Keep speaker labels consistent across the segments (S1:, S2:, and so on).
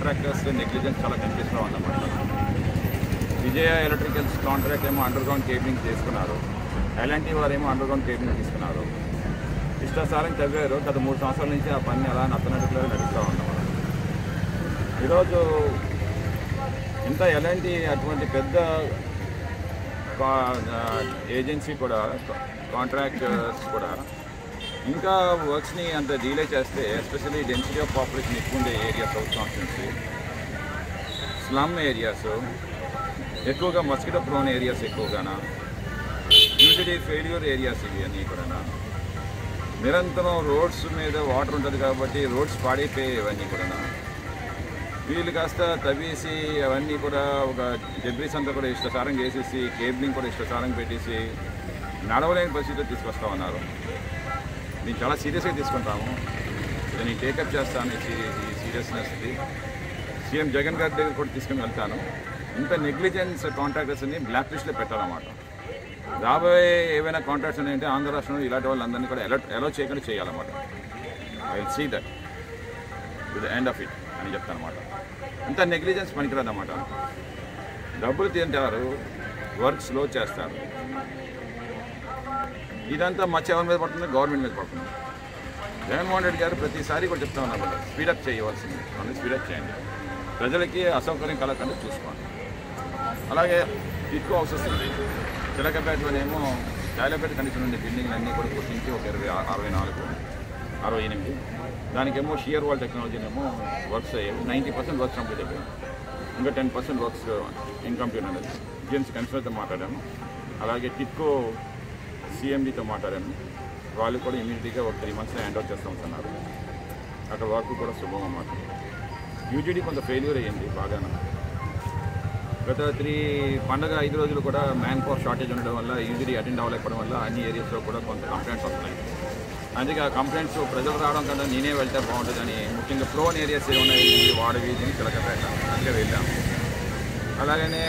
S1: contractors negligence చాలా కనిపిస్తూ ఉందన్నమాట విజయ ఎలక్ట్రికల్స్ కాంట్రాక్ట్ ఏమో అండర్ గ్రౌండ్ కేబులింగ్ చేసుకున్నారు ఎలాంటి వారేమో అండర్ గ్రౌండ్ కేబులింగ్ తీసుకున్నారు ఇష్టాసారం తవ్వారు గత మూడు సంవత్సరాల నుంచి ఆ పని అలా నత్తనట్టుగా నడుస్తూ ఉన్నాం ఈరోజు ఇంత ఎలాంటి అటువంటి పెద్ద ఏజెన్సీ కూడా కాంట్రాక్టర్స్ కూడా ఇంకా వర్క్స్ని అంత డీలే చేస్తే ఎస్పెషల్లీ డెన్సిటీ ఆఫ్ పాపులేషన్ ఎక్కువ ఉండే areas south constituency slum areas ఎక్కువగా మస్కిటో ప్రోన్ ఏరియాస్ ఎక్కువగానా యూజువలీ ఫెయిల్యూర్ ఏరియాస్ ఇవి అన్నీ కూడా నిరంతరం రోడ్స్ మీద వాటర్ ఉంటుంది కాబట్టి రోడ్స్ పాడైపోయాయి ఇవన్నీ కూడా వీళ్ళు కాస్త తవ్వేసి అవన్నీ కూడా ఒక డెబ్రీస్ అంతా కూడా ఇష్టసారం చేసేసి కేబులింగ్ కూడా ఇష్టసారం పెట్టేసి నడవలేని పరిస్థితిలో తీసుకొస్తా ఉన్నారు నేను చాలా సీరియస్గా తీసుకుంటాము నేను టేకప్ చేస్తాను ఈ సీ- ఈ సీరియస్నెస్ది సీఎం జగన్ గారి దగ్గర కూడా తీసుకుని వెళ్తాను ఇంత నెగ్లిజెన్స్ కాంట్రాక్టర్స్ని బ్లాక్ లిస్ట్లో పెట్టాలన్నమాట రాబోయే ఏవైనా కాంట్రాక్ట్స్ ఉన్నాయంటే ఆంధ్ర రాష్ట్రంలో ఇలాంటి వాళ్ళందరినీ కూడా అలర్ట్ అలో చేయకుండా చేయాలన్నమాట I will see that to the end of it అని చెప్తానమాట ఇంత నెగ్లిజెన్స్ పనికిరాదన్నమాట డబ్బులు తింటారు వర్క్ స్లో చేస్తారు ఇదంతా మచ్చ ఎవరి మీద పడుతుంది గవర్నమెంట్ మీద పడుతుంది జగన్మోహన్ రెడ్డి గారు ప్రతిసారి కూడా చెప్తా ఉన్నారు స్పీడప్ చేయవలసింది అన్ని స్పీడప్ చేయండి ప్రజలకి అసౌకర్యం కలగకుండా చూసుకోండి అలాగే ఎక్కువ హౌసెస్ ఉంది చిలకపేటలోనేమో జాయిలపేట కండిషన్ ఉండే బిల్డింగ్లు అన్నీ కూడా గుర్తించి ఒక ఇరవై ఆ- అరవై నాలుగు అరవై ఎనిమిది దానికేమో షియర్ వాల్ టెక్నాలజీనేమో వర్క్స్ అయ్యాయి నైంటీ పర్సెంట్ వర్క్స్ కంప్లీట్ అయిపోయాయి ఇంకా టెన్ పర్సెంట్ వర్క్స్ ఇన్కంప్లీట్ అనేది జిఎంసీ కన్సల్తో మాట్లాడాము అలాగే టిక్కో సిఎండితో మాట్లాడాను వాళ్ళు కూడా ఇమీడియట్గా ఒక త్రీ మంత్స్ హ్యాండ్ అవుట్ చేస్తాం అన్నారు అక్కడ వర్క్ కూడా శుభం అన్నమాట యూజీడీ కొంత ఫెయిల్యూర్ అయ్యింది బాగానే గత త్రీ పండగ ఐదు రోజులు కూడా మ్యాన్ పవర్ షార్టేజ్ ఉండడం వల్ల యూజీడీ అటెండ్ అవ్వలేకపోవడం వల్ల అన్ని ఏరియాస్లో కూడా కొంత కంప్లైంట్స్ వస్తున్నాయి అందుకే ఆ కంప్లైంట్స్ ప్రజలు రావడం కన్నా నేనే వెళ్తే బాగుంటుందని ముఖ్యంగా ప్రోన్ ఏరియాస్ ఏ ఉన్నాయి ఈ వాడ వీధి చిలకపేట అందుకే వెళ్ళాం అలాగనే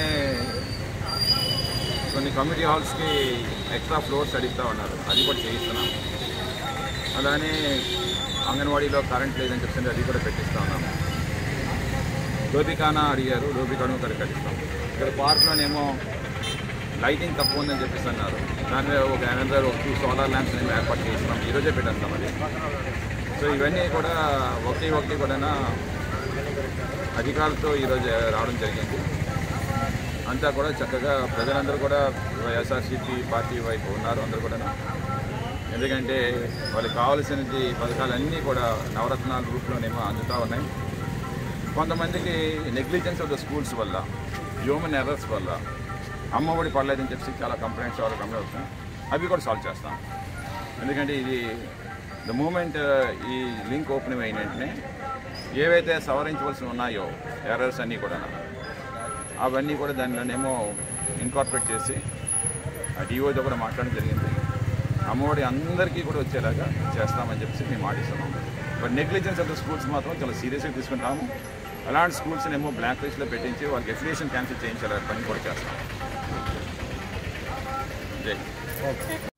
S1: కొన్ని కమ్యూనిటీ హాల్స్కి ఎక్స్ట్రా ఫ్లోర్స్ అడుగుతూ ఉన్నారు అది కూడా చేయిస్తున్నాం అలానే అంగన్వాడీలో కరెంట్ లేదని చెప్తుంటే అది కూడా పెట్టిస్తూ ఉన్నాము డోబికానా అడిగారు డోబికాను కూడా కట్టిస్తాం ఇక్కడ పార్క్లోనేమో లైటింగ్ తక్కువ ఉందని చెప్పేసి అన్నారు దాని మీద ఒక అనదర్ ఒక టూ సోలార్ ల్యాంప్స్ మేము ఏర్పాటు చేస్తున్నాం ఈరోజే పెట్టేస్తాం అది సో ఇవన్నీ కూడా ఒకటి ఒకటి కూడా అధికారులతో ఈరోజు రావడం జరిగింది అంతా కూడా చక్కగా ప్రజలందరూ కూడా వైఎస్ఆర్సీపీ పార్టీ వైపు ఉన్నారు అందరూ కూడా ఎందుకంటే వాళ్ళకి కావాల్సినది పథకాలన్నీ కూడా నవరత్నాల రూపంలోనేమో అందుతూ ఉన్నాయి కొంతమందికి నెగ్లిజెన్స్ ఆఫ్ ద స్కూల్స్ వల్ల హ్యూమన్ ఎర్రర్స్ వల్ల అమ్మఒడి పడలేదని చెప్పి చాలా కంప్లైంట్స్ వాళ్ళ కంప్లైంట్ వస్తున్నాయి అవి కూడా సాల్వ్ చేస్తాం ఎందుకంటే ఇది ద మూమెంట్ ఈ లింక్ ఓపెన్ అయిన వెంటనే ఏవైతే సవరించవలసి ఉన్నాయో ఎర్రర్స్ అన్నీ కూడా అవన్నీ కూడా దానిలోనేమో ఇన్కార్పొరేట్ చేసి ఆ డిఓతో కూడా మాట్లాడడం జరిగింది అమ్మఒడి అందరికీ కూడా వచ్చేలాగా చేస్తామని చెప్పేసి మేము ఆడిస్తున్నాం but negligence of the schools మాత్రం చాలా సీరియస్గా తీసుకుంటాము అలాంటి స్కూల్స్ ఏమో బ్లాక్ లిస్ట్లో పెట్టించి వాళ్ళకి ఎఫిలియేషన్ క్యాన్సిల్ చేయించాలి పని కూడా చేస్తాం జై